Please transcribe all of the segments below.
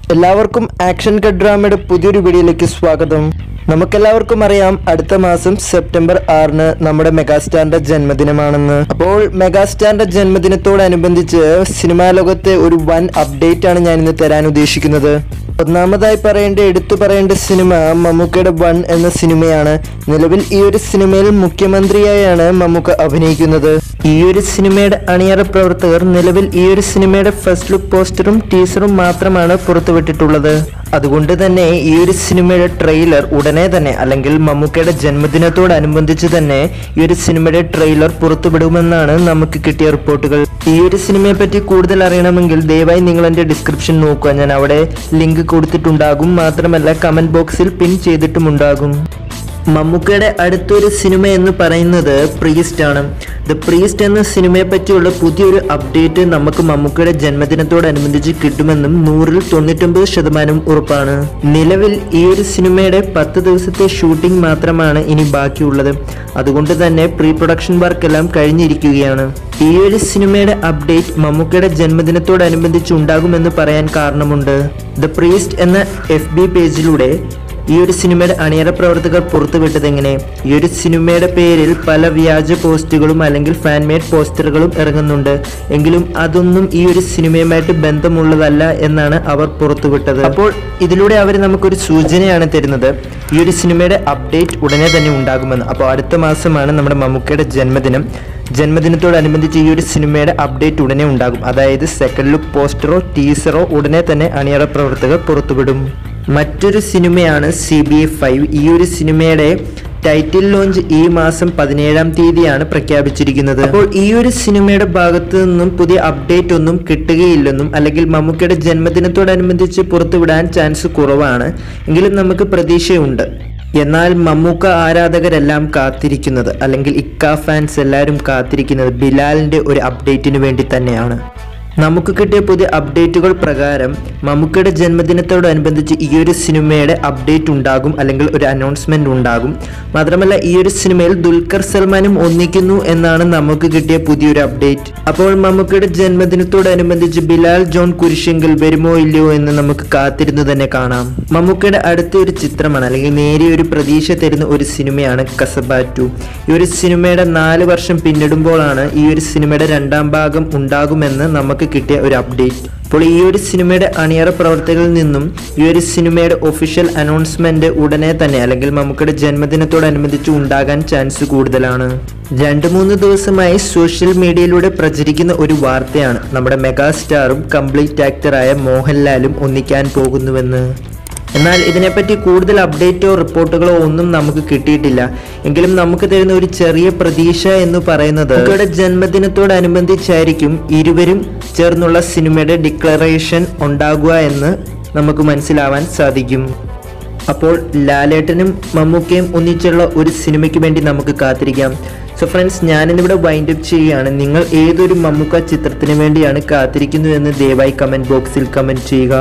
എല്ലാവർക്കും action cut ഡ്രാമയുടെ പുതിയൊരു വീഡിയോയിലേക്ക് സ്വാഗതം നമുക്കെല്ലാവർക്കും അറിയാം അടുത്ത മാസം സെപ്റ്റംബർ ആറിന് നമ്മുടെ മെഗാസ്റ്റാറിന്റെ ജന്മദിനമാണെന്ന് അപ്പോൾ മെഗാസ്റ്റാറിന്റെ ജന്മദിനത്തോടനുബന്ധിച്ച് സിനിമാ ലോകത്തെ ഒരു വൻ അപ്ഡേറ്റ് ആണ് ഞാൻ ഇന്ന് തരാൻ ഉദ്ദേശിക്കുന്നത് ഒന്നാമതായി പറയേണ്ട എടുത്തു പറയേണ്ട സിനിമ മമ്മൂക്കയുടെ വൺ എന്ന സിനിമയാണ് നിലവിൽ ഈ ഒരു സിനിമയിൽ മുഖ്യമന്ത്രിയായാണ് മമ്മൂക്ക അഭിനയിക്കുന്നത് ഈ ഒരു സിനിമയുടെ അണിയറ പ്രവർത്തകർ നിലവിൽ ഈ ഒരു സിനിമയുടെ ഫസ്റ്റ് ലുക്ക് പോസ്റ്ററും ടീസറും മാത്രമാണ് പുറത്തുവിട്ടിട്ടുള്ളത് അതുകൊണ്ട് തന്നെ ഈ ഒരു സിനിമയുടെ ട്രെയിലർ ഉടനെ തന്നെ അല്ലെങ്കിൽ മമ്മൂക്കയുടെ ജന്മദിനത്തോടനുബന്ധിച്ച് തന്നെ ഈ ഒരു സിനിമയുടെ ട്രെയിലർ പുറത്തുവിടുമെന്നാണ് നമുക്ക് കിട്ടിയ റിപ്പോർട്ടുകൾ ഈ ഒരു സിനിമയെ പറ്റി കൂടുതൽ അറിയണമെങ്കിൽ ദയവായി നിങ്ങൾ എൻ്റെ ഡിസ്ക്രിപ്ഷൻ നോക്കുക ഞാൻ അവിടെ ലിങ്ക് കൊടുത്തിട്ടുണ്ടാകും മാത്രമല്ല കമന്റ് ബോക്സിൽ പിൻ ചെയ്തിട്ടുമുണ്ടാകും മമ്മൂക്കയുടെ അടുത്തൊരു സിനിമ എന്ന് പറയുന്നത് പ്രീസ്റ്റ് ആണ് ദ പ്രീസ്റ്റ് എന്ന സിനിമയെ പറ്റിയുള്ള പുതിയൊരു അപ്ഡേറ്റ് നമുക്ക് മമ്മൂക്കയുടെ ജന്മദിനത്തോടനുബന്ധിച്ച് കിട്ടുമെന്നും നൂറിൽ തൊണ്ണൂറ്റൊമ്പത് ശതമാനം ഉറപ്പാണ് നിലവിൽ ഈ ഒരു സിനിമയുടെ പത്ത് ദിവസത്തെ ഷൂട്ടിംഗ് മാത്രമാണ് ഇനി ബാക്കിയുള്ളത് അതുകൊണ്ട് തന്നെ പ്രീ പ്രൊഡക്ഷൻ വർക്ക് എല്ലാം കഴിഞ്ഞിരിക്കുകയാണ് ഈ ഒരു സിനിമയുടെ അപ്ഡേറ്റ് മമ്മൂക്കയുടെ ജന്മദിനത്തോടനുബന്ധിച്ച് ഉണ്ടാകുമെന്ന് പറയാൻ കാരണമുണ്ട് ദ പ്രീസ്റ്റ് എന്ന എഫ് ബി പേജിലൂടെ ഈ ഒരു സിനിമയുടെ അണിയറ പ്രവർത്തകർ പുറത്തുവിട്ടത് എങ്ങനെ ഈ ഒരു സിനിമയുടെ പേരിൽ പല വ്യാജ പോസ്റ്റുകളും അല്ലെങ്കിൽ ഫാൻ മെയ്ഡ് പോസ്റ്ററുകളും ഇറങ്ങുന്നുണ്ട് എങ്കിലും അതൊന്നും ഈ ഒരു സിനിമയുമായിട്ട് ബന്ധമുള്ളതല്ല എന്നാണ് അവർ പുറത്തുവിട്ടത് അപ്പോൾ ഇതിലൂടെ അവർ നമുക്കൊരു സൂചനയാണ് തരുന്നത് ഈ ഒരു സിനിമയുടെ അപ്ഡേറ്റ് ഉടനെ തന്നെ ഉണ്ടാകുമെന്ന് അപ്പോൾ അടുത്ത മാസമാണ് നമ്മുടെ മമ്മൂക്കയുടെ ജന്മദിനം ജന്മദിനത്തോടനുബന്ധിച്ച് ഈ ഒരു സിനിമയുടെ അപ്ഡേറ്റ് ഉടനെ ഉണ്ടാകും അതായത് സെക്കൻഡ് ലുക്ക് പോസ്റ്ററോ ടീസറോ ഉടനെ തന്നെ അണിയറ പ്രവർത്തകർ പുറത്തുവിടും മറ്റൊരു സിനിമയാണ് സി ബി ഐ ഫൈവ് ഈ ഒരു സിനിമയുടെ ടൈറ്റിൽ ലോഞ്ച് ഈ മാസം പതിനേഴാം തീയതിയാണ് പ്രഖ്യാപിച്ചിരിക്കുന്നത് അപ്പോൾ ഈ ഒരു സിനിമയുടെ ഭാഗത്തു നിന്നും പുതിയ അപ്ഡേറ്റ് ഒന്നും കിട്ടുകയില്ലെന്നും അല്ലെങ്കിൽ മമ്മൂക്കയുടെ ജന്മദിനത്തോടനുബന്ധിച്ച് പുറത്തുവിടാൻ ചാൻസ് കുറവാണ് എങ്കിലും നമുക്ക് പ്രതീക്ഷയുണ്ട് എന്നാൽ മമ്മൂക്ക ആരാധകരെല്ലാം കാത്തിരിക്കുന്നത് അല്ലെങ്കിൽ ഇക്ക ഫാൻസ് എല്ലാവരും കാത്തിരിക്കുന്നത് ബിലാലിൻ്റെ ഒരു അപ്ഡേറ്റിന് വേണ്ടി തന്നെയാണ് നമുക്ക് കിട്ടിയ പുതിയ അപ്ഡേറ്റുകൾ പ്രകാരം മമ്മൂക്കയുടെ ജന്മദിനത്തോടനുബന്ധിച്ച് ഈ ഒരു സിനിമയുടെ അപ്ഡേറ്റ് ഉണ്ടാകും അല്ലെങ്കിൽ ഒരു അനൗൺസ്മെന്റ് ഉണ്ടാകും മാത്രമല്ല ഈ ഒരു സിനിമയിൽ ദുൽഖർ സൽമാനും ഒന്നിക്കുന്നു എന്നാണ് നമുക്ക് കിട്ടിയ പുതിയൊരു അപ്ഡേറ്റ് അപ്പോൾ മമ്മൂക്കയുടെ ജന്മദിനത്തോടനുബന്ധിച്ച് ബിലാൽ ജോൺ കുരിശെങ്കിൽ വരുമോ ഇല്ലയോ എന്ന് നമുക്ക് കാത്തിരുന്നു തന്നെ കാണാം മമ്മൂക്കയുടെ അടുത്ത ഒരു ചിത്രമാണ് അല്ലെങ്കിൽ നേരിയ ഒരു പ്രതീക്ഷ തരുന്ന ഒരു സിനിമയാണ് കസബ ടു ഈ ഒരു സിനിമയുടെ നാല് വർഷം പിന്നിടുമ്പോഴാണ് ഈ ഒരു സിനിമയുടെ രണ്ടാം ഭാഗം ഉണ്ടാകുമെന്ന് നമുക്ക് കിട്ടിയ ഒരു അപ്ഡേറ്റ് അപ്പോൾ ഈ ഒരു സിനിമയുടെ അണിയറ പ്രവർത്തകരിൽ നിന്നും ഈ ഒരു സിനിമയുടെ ഒഫീഷ്യൽ അനൗൺസ്മെന്റ് ഉടനെ തന്നെ അല്ലെങ്കിൽ നമുക്കിടെ ജന്മദിനത്തോടനുബന്ധിച്ച് ഉണ്ടാകാൻ ചാൻസ് കൂടുതലാണ് രണ്ട് മൂന്ന് ദിവസമായി സോഷ്യൽ മീഡിയയിലൂടെ പ്രചരിക്കുന്ന ഒരു വാർത്തയാണ് നമ്മുടെ മെഗാസ്റ്റാറും കംപ്ലീറ്റ് ആക്ടറായ മോഹൻലാലും ഒന്നിക്കാൻ പോകുന്നുവെന്ന് എന്നാൽ ഇതിനെപ്പറ്റി കൂടുതൽ അപ്ഡേറ്റോ റിപ്പോർട്ടുകളോ ഒന്നും നമുക്ക് കിട്ടിയിട്ടില്ല എങ്കിലും നമുക്ക് തരുന്ന ഒരു ചെറിയ പ്രതീക്ഷ എന്ന് പറയുന്നത് മമ്മൂക്കയുടെ ജന്മദിനത്തോടനുബന്ധിച്ചായിരിക്കും ഇരുവരും ചേർന്നുള്ള സിനിമയുടെ ഡിക്ലറേഷൻ ഉണ്ടാകുക എന്ന് നമുക്ക് മനസ്സിലാവാൻ സാധിക്കും അപ്പോൾ ലാലേട്ടനും മമ്മൂക്കയും ഒന്നിച്ചുള്ള ഒരു സിനിമയ്ക്ക് വേണ്ടി നമുക്ക് കാത്തിരിക്കാം സോ ഫ്രണ്ട്സ് ഞാനിന്നിവിടെ വൈൻഡ് അപ്പ് ചെയ്യുകയാണ് നിങ്ങൾ ഏതൊരു മമ്മൂക്ക ചിത്രത്തിന് വേണ്ടിയാണ് കാത്തിരിക്കുന്നു എന്ന് ദയവായി കമൻറ്റ് ബോക്സിൽ കമൻറ്റ് ചെയ്യുക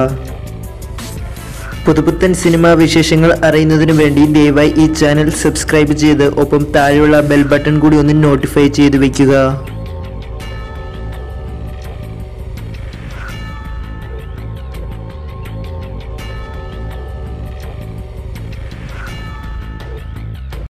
പുതുപുത്തൻ സിനിമാ വിശേഷങ്ങൾ അറിയുന്നതിന് വേണ്ടി ദയവായി ഈ ചാനൽ സബ്സ്ക്രൈബ് ചെയ്ത് ഒപ്പം താഴെയുള്ള ബെൽ ബട്ടൺ കൂടി ഒന്ന് നോട്ടിഫൈ ചെയ്ത് വെക്കുക